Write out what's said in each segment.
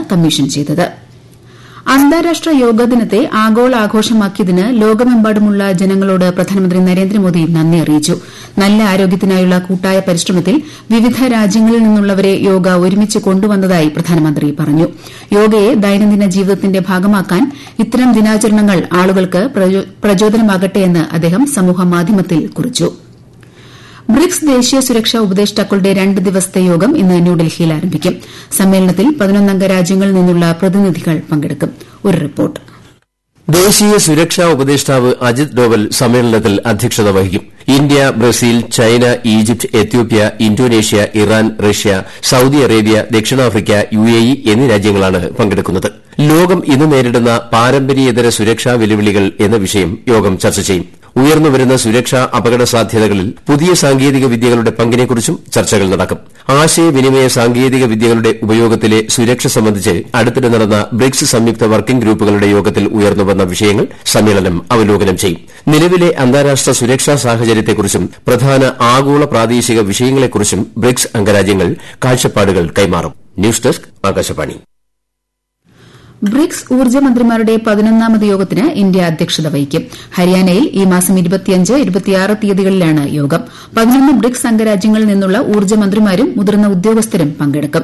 commission ചെയ്തത് അന്താരാഷ്ട്ര യോഗ ദിനത്തെ ആഗോള ആഘോഷമാക്കിയതിന് ലോകമെമ്പാടുമുള്ള ജനങ്ങളോട് പ്രധാനമന്ത്രി നരേന്ദ്രമോദി നന്ദി അറിയിച്ചു നല്ല ആരോഗ്യത്തിനായുള്ള കൂട്ടായ പരിശ്രമത്തിൽ വിവിധ രാജ്യങ്ങളിൽ നിന്നുള്ളവരെ യോഗ ഒരുമിച്ച് കൊണ്ടുവന്നതായി പ്രധാനമന്ത്രി പറഞ്ഞു യോഗയെ ദൈനംദിന ജീവിതത്തിന്റെ ഭാഗമാക്കാൻ ഇത്തരം ദിനാചരണങ്ങൾ ആളുകൾക്ക് പ്രചോദനമാകട്ടെയെന്ന് അദ്ദേഹം സമൂഹമാധ്യമത്തിൽ കുറിച്ചു ബ്രിക്സ് ദേശീയ സുരക്ഷാ ഉപദേഷ്ടാക്കളുടെ രണ്ട് ദിവസത്തെ യോഗം ഇന്ന് ന്യൂഡൽഹിയിൽ ആരംഭിക്കും സമ്മേളനത്തിൽ പതിനൊന്നംഗ രാജ്യങ്ങളിൽ നിന്നുള്ള പ്രതിനിധികൾ പങ്കെടുക്കും ഒരു റിപ്പോർട്ട് ദേശീയ സുരക്ഷാ ഉപദേഷ്ടാവ് അജിത് ഡോവൽ സമ്മേളനത്തിൽ അധ്യക്ഷത വഹിക്കും India Brazil China Egypt Ethiopia Indonesia Iran Russia Saudi Arabia ദക്ഷിണാഫ്രിക്ക യു എ ഇ എന്നീ രാജ്യങ്ങളാണ് പങ്കെടുക്കുന്നത് ലോകം ഇന്ന് നേരിടുന്ന പാരമ്പര്യേതര സുരക്ഷാ വെല്ലുവിളികൾ എന്ന വിഷയം യോഗം ചർച്ച ചെയ്യും ഉയർന്നുവരുന്ന സുരക്ഷാ അപകട സാധ്യതകളിൽ പുതിയ സാങ്കേതിക വിദ്യകളുടെ പങ്കിനെക്കുറിച്ചും ചർച്ചകൾ നടക്കും ആശയവിനിമയ സാങ്കേതിക വിദ്യകളുടെ ഉപയോഗത്തിലെ സുരക്ഷ സംബന്ധിച്ച് അടുത്തിടെ നടന്ന ബ്രിക്സ് സംയുക്ത വർക്കിംഗ് ഗ്രൂപ്പുകളുടെ യോഗത്തിൽ ഉയർന്നുവന്ന വിഷയങ്ങൾ സമ്മേളനം അവലോകനം ചെയ്യും നിലവിലെ അന്താരാഷ്ട്ര സുരക്ഷാ സാഹചര്യത്തെക്കുറിച്ചും പ്രധാന ആഗോള പ്രാദേശിക വിഷയങ്ങളെക്കുറിച്ചും ബ്രിക്സ് അംഗരാജ്യങ്ങൾ കാഴ്ചപ്പാടുകൾ കൈമാറും ന്യൂസ് ഡെസ്ക് ആകാശവാണി ബ്രിക്സ് ഊർജ്ജ മന്ത്രിമാരുടെ പതിനൊന്നാമത് യോഗത്തിന് ഇന്ത്യ അധ്യക്ഷത വഹിക്കും ഹരിയാനയിൽ ഈ മാസം തീയതികളിലാണ് യോഗം പതിനൊന്ന് ബ്രിക്സ് അംഗരാജ്യങ്ങളിൽ നിന്നുള്ള ഊർജ്ജ മന്ത്രിമാരും മുതിർന്ന ഉദ്യോഗസ്ഥരും പങ്കെടുക്കും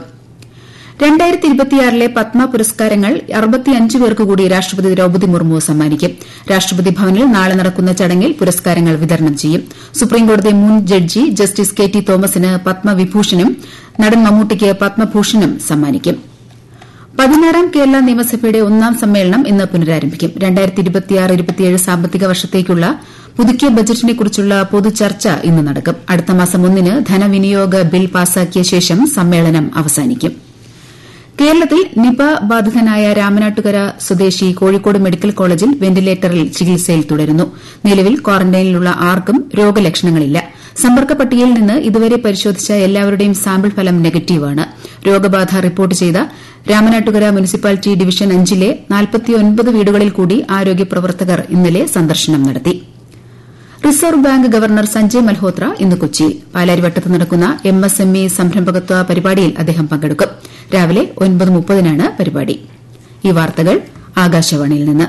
ലെ പത്മ പുരസ്കാരങ്ങൾ പേർക്ക് കൂടി രാഷ്ട്രപതി ദ്രൌപദി മുർമു സമ്മാനിക്കും രാഷ്ട്രപതി ഭവനിൽ നാളെ നടക്കുന്ന ചടങ്ങിൽ പുരസ്കാരങ്ങൾ വിതരണം ചെയ്യും സുപ്രീംകോടതി മുൻ ജഡ്ജി ജസ്റ്റിസ് കെ ടി തോമസിന് പത്മവിഭൂഷണും നടൻ മമ്മൂട്ടിക്ക് പത്മഭൂഷണും സമ്മാനിക്കും പതിനാറാം കേരള നിയമസഭയുടെ ഒന്നാം സമ്മേളനം ഇന്ന് പുനരാരംഭിക്കും സാമ്പത്തിക വർഷത്തേക്കുള്ള പുതുക്കിയ ബജറ്റിനെക്കുറിച്ചുള്ള പൊതുചർച്ച ഇന്ന് നടക്കും അടുത്ത മാസം ഒന്നിന് ധനവിനിയോഗ ബിൽ പാസാക്കിയ ശേഷം സമ്മേളനം അവസാനിക്കും കേരളത്തിൽ നിപ ബാധിതനായ രാമനാട്ടുകര സ്വദേശി കോഴിക്കോട് മെഡിക്കൽ കോളേജിൽ വെന്റിലേറ്ററിൽ ചികിത്സയിൽ തുടരുന്നു നിലവിൽ ക്വാറന്റൈനിലുള്ള ആർക്കും രോഗലക്ഷണങ്ങളില്ല സമ്പർക്ക പട്ടികയിൽ നിന്ന് ഇതുവരെ പരിശോധിച്ച എല്ലാവരുടെയും സാമ്പിൾ ഫലം നെഗറ്റീവാണ് രോഗബാധ റിപ്പോർട്ട് ചെയ്ത രാമനാട്ടുകര മുനിസിപ്പാലിറ്റി ഡിവിഷൻ അഞ്ചിലെ വീടുകളിൽ കൂടി ആരോഗ്യ പ്രവർത്തകർ ഇന്നലെ സന്ദർശനം നടത്തി reserve bank governor Sanjay Malhotra ഇന്ന് കൊച്ചിയിൽ പാലാരിവട്ടത്ത് നടക്കുന്ന എം എസ് എം ഇ സംരംഭകത്വ പരിപാടിയിൽ അദ്ദേഹം പങ്കെടുക്കും രാവിലെ ഒൻപത് മുപ്പതിനാണ് പരിപാടി ഈ വാർത്തകൾ ആകാശവാണിയിൽ നിന്ന്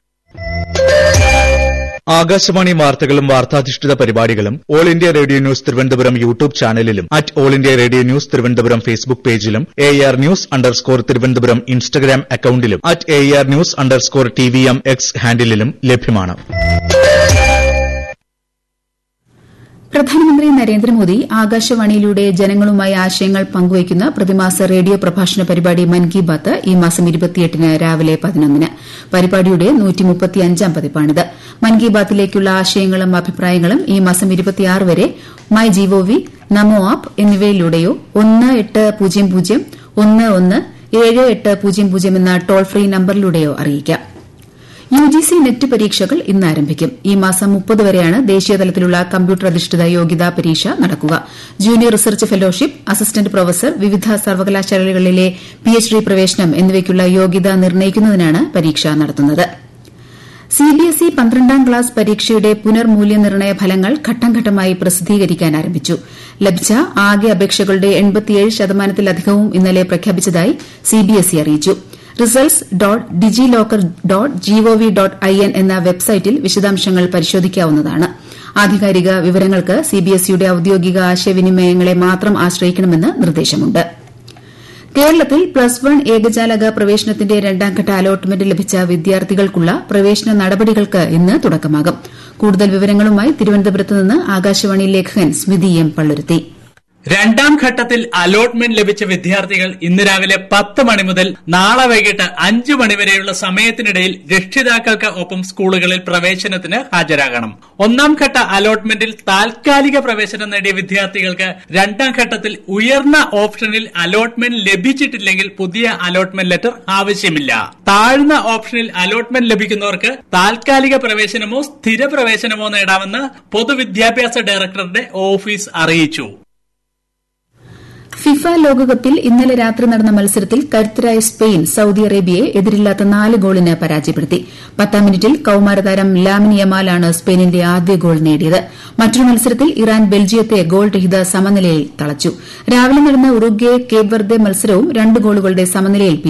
ആകാശവാണി വാർത്തകളും വാർത്താധിഷ്ഠിത പരിപാടികളും all India radio news Thiruvananthapuram YouTube ചാനലിലും at all India radio news Thiruvananthapuram Facebook പേജിലും A R news underscore Thiruvananthapuram Instagram അക്കൌണ്ടിലും at A R news underscore T V M X ഹാൻഡിലും ലഭ്യമാണ് പ്രധാനമന്ത്രി നരേന്ദ്രമോദി ആകാശവാണിയിലൂടെ ജനങ്ങളുമായി ആശയങ്ങൾ പങ്കുവയ്ക്കുന്ന പ്രതിമാസ റേഡിയോ പ്രഭാഷണ പരിപാടി മൻ കി ബാത്ത് ഈ മാസം ന് രാവിലെ പതിനൊന്നിന് പരിപാടിയുടെ പതിപ്പാണിത് മൻ കി ബാത്തിലേക്കുള്ള ആശയങ്ങളും അഭിപ്രായങ്ങളും ഈ മാസം വരെ മൈ ജിഒവി നമോ ആപ്പ് എന്നിവയിലൂടെയോ ഒന്ന് എട്ട് പൂജ്യം പൂജ്യം ഒന്ന് ഒന്ന് ഏഴ് എട്ട് പൂജ്യം പൂജ്യം എന്ന ടോൾ ഫ്രീ നമ്പറിലൂടെയോ അറിയിക്കാം യുജിസി നെറ്റ് പരീക്ഷകൾ ഇന്ന് ആരംഭിക്കും ഈ മാസം മുപ്പത് വരെയാണ് ദേശീയതലത്തിലുള്ള കമ്പ്യൂട്ടർ അധിഷ്ഠിത യോഗ്യതാ പരീക്ഷ നടക്കുക junior research fellowship assistant professor വിവിധ സർവകലാശാലകളിലെ പിഎച്ച്ഡി പ്രവേശനം എന്നിവയ്ക്കുള്ള യോഗ്യത നിർണ്ണയിക്കുന്നതിനാണ് പരീക്ഷ നടത്തുന്നത് സിബിഎസ്ഇ പന്ത്രണ്ടാം ക്ലാസ് പരീക്ഷയുടെ പുനർമൂല്യനിർണ്ണയ ഫലങ്ങൾ ഘട്ടംഘട്ടമായി പ്രസിദ്ധീകരിക്കാൻ ആരംഭിച്ചു ലഭിച്ച ആകെ അപേക്ഷകളുടെ ശതമാനത്തിലധികവും ഇന്നലെ പ്രഖ്യാപിച്ചതായി സിബിഎസ്ഇ അറിയിച്ചു results dot digi locker dot GOV dot I N എന്ന വെബ്സൈറ്റിൽ വിശദാംശങ്ങൾ പരിശോധിക്കാവുന്നതാണ് ആധികാരിക വിവരങ്ങൾക്ക് സിബിഎസ്ഇയുടെ ഔദ്യോഗിക ആശയവിനിമയങ്ങളെ മാത്രം ആശ്രയിക്കണമെന്ന് നിർദ്ദേശമുണ്ട് കേരളത്തിൽ പ്ലസ് വൺ ഏകജാലക പ്രവേശനത്തിന്റെ രണ്ടാംഘട്ട അലോട്ട്മെന്റ് ലഭിച്ച വിദ്യാർത്ഥികൾക്കുള്ള പ്രവേശന നടപടികൾക്ക് ഇന്ന് തുടക്കമാകും കൂടുതൽ വിവരങ്ങളുമായി തിരുവനന്തപുരത്ത് നിന്ന് ആകാശവാണി ലേഖകൻ സ്മിതി എം പള്ളുരുത്തി രണ്ടാം ഘട്ടത്തിൽ അലോട്ട്മെന്റ് ലഭിച്ച വിദ്യാർത്ഥികൾ ഇന്ന് രാവിലെ പത്ത് മണി മുതൽ നാളെ വൈകിട്ട് അഞ്ചു മണിവരെയുള്ള സമയത്തിനിടയിൽ രക്ഷിതാക്കൾക്ക് ഒപ്പം സ്കൂളുകളിൽ പ്രവേശനത്തിന് ഹാജരാകണം ഒന്നാം ഘട്ട അലോട്ട്മെന്റിൽ താൽക്കാലിക പ്രവേശനം നേടിയ വിദ്യാർത്ഥികൾക്ക് രണ്ടാം ഘട്ടത്തിൽ ഉയർന്ന ഓപ്ഷനിൽ അലോട്ട്മെന്റ് ലഭിച്ചിട്ടില്ലെങ്കിൽ പുതിയ അലോട്ട്മെന്റ് ലെറ്റർ ആവശ്യമില്ല താഴ്ന്ന ഓപ്ഷനിൽ അലോട്ട്മെന്റ് ലഭിക്കുന്നവർക്ക് താൽക്കാലിക പ്രവേശനമോ സ്ഥിര പ്രവേശനമോ നേടാമെന്ന് പൊതുവിദ്യാഭ്യാസ ഡയറക്ടറുടെ ഓഫീസ് അറിയിച്ചു ഫിഫ ലോകകപ്പിൽ ഇന്നലെ രാത്രി നടന്ന മത്സരത്തിൽ കരുത്തരായ സ്പെയിൻ സൌദി അറേബ്യയെ എതിരില്ലാത്ത നാല് ഗോളിന് പരാജയപ്പെടുത്തി പത്താം മിനിറ്റിൽ കൌമാരതാരം ലാമിൻ യമാലാണ് സ്പെയിനിന്റെ ആദ്യ ഗോൾ നേടിയത് മറ്റൊരു മത്സരത്തിൽ ഇറാൻ ബെൽജിയത്തെ ഗോൾ രഹിത സമനിലയിൽ തളച്ചു രാവിലെ നടന്ന ഉറുഗ്വെ കേപ്പ് വെർദെ മത്സരവും രണ്ട് ഗോളുകളുടെ സമനിലയിൽ